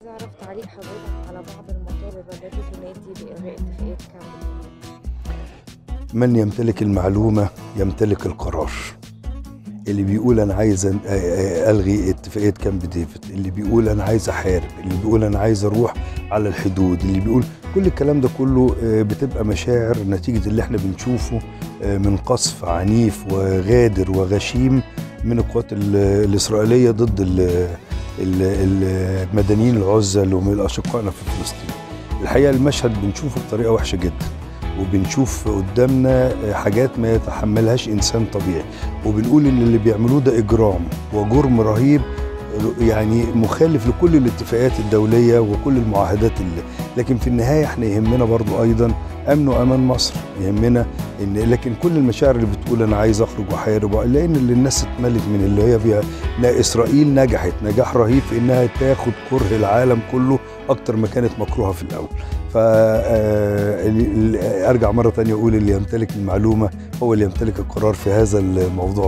أعرف تعليق حضرتك على بعض المطالب التي تنادي بإلغاء اتفاقية كامب ديفيد من يمتلك المعلومة يمتلك القرار اللي بيقول انا عايز أن- آ- آ- الغي اتفاقيه كامب ديفيد اللي بيقول انا عايز احارب اللي بيقول انا عايز اروح على الحدود اللي بيقول كل الكلام ده كله آه، بتبقى مشاعر نتيجه اللي احنا بنشوفه آه، من قصف عنيف وغادر وغشيم من القوات ال- الاسرائيليه ضد ال- ال- المدنيين العزل ومن اشقائنا في فلسطين الحقيقه المشهد بنشوفه بطريقه وحشه جدا وبنشوف قدامنا حاجات ما يتحملهاش انسان طبيعي وبنقول ان اللي بيعملوه ده اجرام وجرم رهيب يعني مخالف لكل الاتفاقات الدوليه وكل المعاهدات اللي لكن في النهايه احنا يهمنا برضو ايضا امن وامان مصر يهمنا ان لكن كل المشاعر اللي بتقول انا عايز اخرج واحارب لان اللي الناس اتملت من اللي هي فيها لا اسرائيل نجحت نجاح رهيب في انها تاخد كره العالم كله اكتر ما كانت مكروهه في الاول ف آه، ال- ال- ارجع مره تانية اقول اللي يمتلك المعلومه هو اللي يمتلك القرار في هذا الموضوع ب...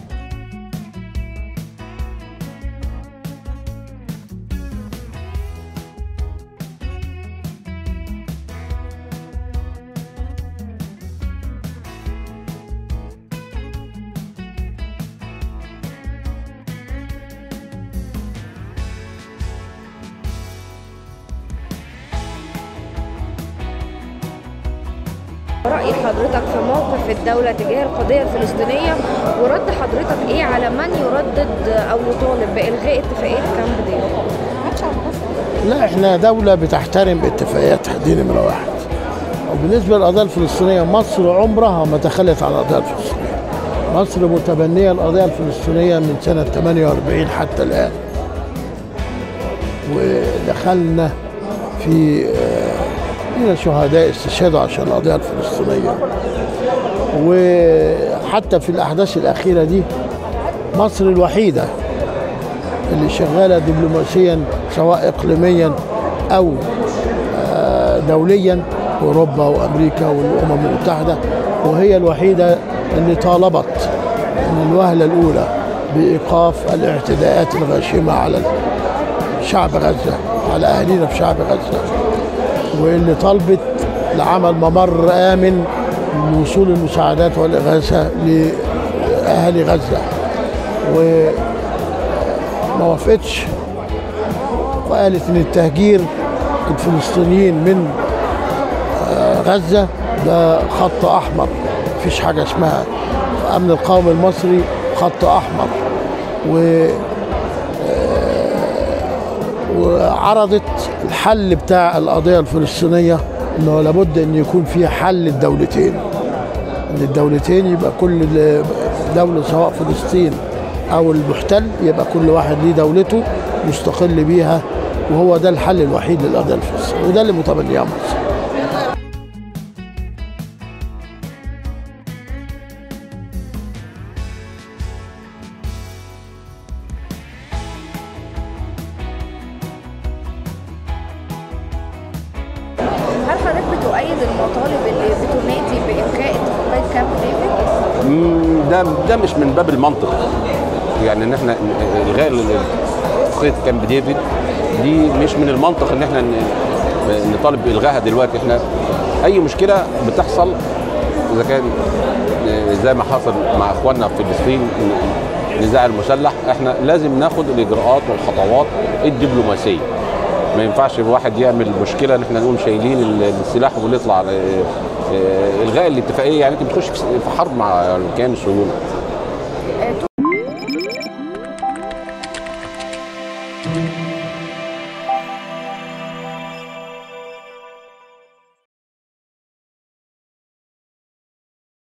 رأي حضرتك في موقف الدولة تجاه القضية الفلسطينية ورد حضرتك إيه على من يردد أو يطالب بإلغاء اتفاقية كامب ديفيد؟ لا احنا دولة بتحترم اتفاقياتها دي نمرة واحد وبالنسبة للقضية الفلسطينية مصر عمرها ما تخلت عن القضية الفلسطينية مصر متبنية القضية الفلسطينية من سنة 48 حتى الآن ودخلنا في آه، لينا شهداء استشهدوا عشان القضية الفلسطينية وحتى في الأحداث الأخيرة دي مصر الوحيدة اللي شغاله دبلوماسيا سواء اقليميا او آه، دوليا اوروبا وامريكا والامم المتحده وهي الوحيده اللي طالبت من الوهله الاولى بايقاف الاعتداءات الغاشمه على شعب غزه على اهالينا في شعب غزه واللي طلبت لعمل ممر امن لوصول المساعدات والاغاثه لاهالي غزه و ما وافقتش وقالت ان التهجير الفلسطينيين من آه، غزه ده خط احمر مفيش حاجه اسمها امن القومي المصري خط احمر و آه، وعرضت الحل بتاع القضيه الفلسطينيه انه لابد ان يكون في حل الدولتين ان الدولتين يبقى كل دوله سواء فلسطين او المحتل يبقى كل واحد ليه دولته مستقل بيها وهو ده الحل الوحيد للقضيه الفلسطينيه وده اللي متبنياه مصر هل حضرتك بتؤيد المطالب اللي بتنادي بإلغاء اتفاقية كامب ديفيد؟ مم، ده ده مش من باب المنطق يعني ان احنا الغاء ال- اتفاقيه كامب ديفيد دي مش من المنطق ان احنا ن- نطالب بالغائها دلوقتي احنا اي مشكله بتحصل اذا كان زي ما حصل مع اخواننا في فلسطين النزاع المسلح احنا لازم ناخد الاجراءات والخطوات الدبلوماسيه ما ينفعش واحد يعمل مشكله ان احنا نقوم شايلين السلاح ونطلع اه، اه، الغاء الاتفاقيه يعني انت بتخش في حرب مع الكيان الصهيوني